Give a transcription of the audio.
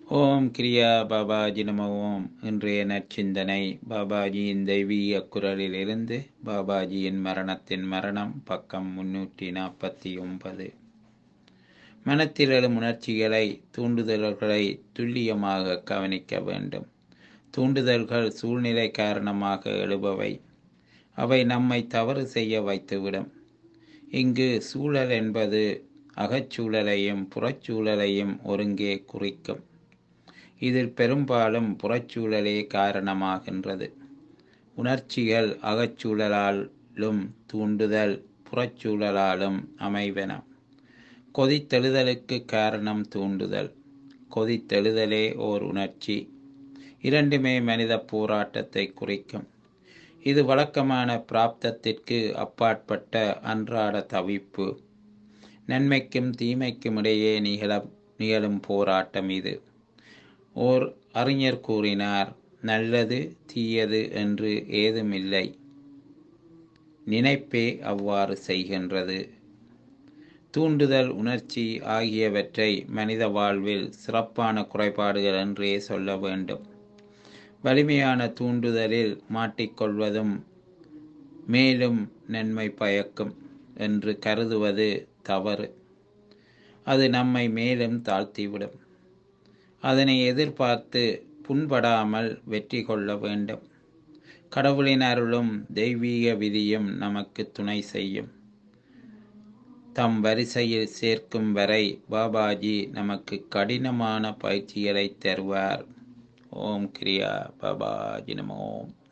ஓம் கிரியா பாபாஜி நம ஓம் இன்றைய நற்சிந்தனை பாபாஜியின் தெய்வீக குரலிலிருந்து பாபாஜியின் மரணத்தின் மரணம் பக்கம் முன்னூற்றி நாற்பத்தி ஒன்பது மனத்தில் எழும் உணர்ச்சிகளை தூண்டுதல்களை துல்லியமாக கவனிக்க வேண்டும் தூண்டுதல்கள் சூழ்நிலை காரணமாக எழுபவை அவை நம்மை தவறு செய்ய வைத்துவிடும் இங்கு சூழல் என்பது அகச்சூழலையும் புறச்சூழலையும் ஒருங்கே குறிக்கும் இதில் பெரும்பாலும் புறச்சூழலே காரணமாகின்றது உணர்ச்சிகள் அகச்சூழலாலும் தூண்டுதல் புறச்சூழலாலும் அமைவன கொதித்தெழுதலுக்கு காரணம் தூண்டுதல் கொதித்தெழுதலே ஓர் உணர்ச்சி இரண்டுமே மனித போராட்டத்தை குறிக்கும் இது வழக்கமான பிராப்தத்திற்கு அப்பாற்பட்ட அன்றாட தவிப்பு நன்மைக்கும் தீமைக்கும் இடையே நிகழ நிகழும் போராட்டம் இது ஓர் அறிஞர் கூறினார் நல்லது தீயது என்று ஏதுமில்லை நினைப்பே அவ்வாறு செய்கின்றது தூண்டுதல் உணர்ச்சி ஆகியவற்றை மனித வாழ்வில் சிறப்பான குறைபாடுகள் என்றே சொல்ல வேண்டும் வலிமையான தூண்டுதலில் மாட்டிக்கொள்வதும் மேலும் நன்மை பயக்கும் என்று கருதுவது தவறு அது நம்மை மேலும் தாழ்த்திவிடும் அதனை எதிர்பார்த்து புண்படாமல் வெற்றி கொள்ள வேண்டும் கடவுளின் அருளும் தெய்வீக விதியும் நமக்கு துணை செய்யும் தம் வரிசையில் சேர்க்கும் வரை பாபாஜி நமக்கு கடினமான பயிற்சிகளை தருவார் ஓம் கிரியா பாபாஜி நமோம்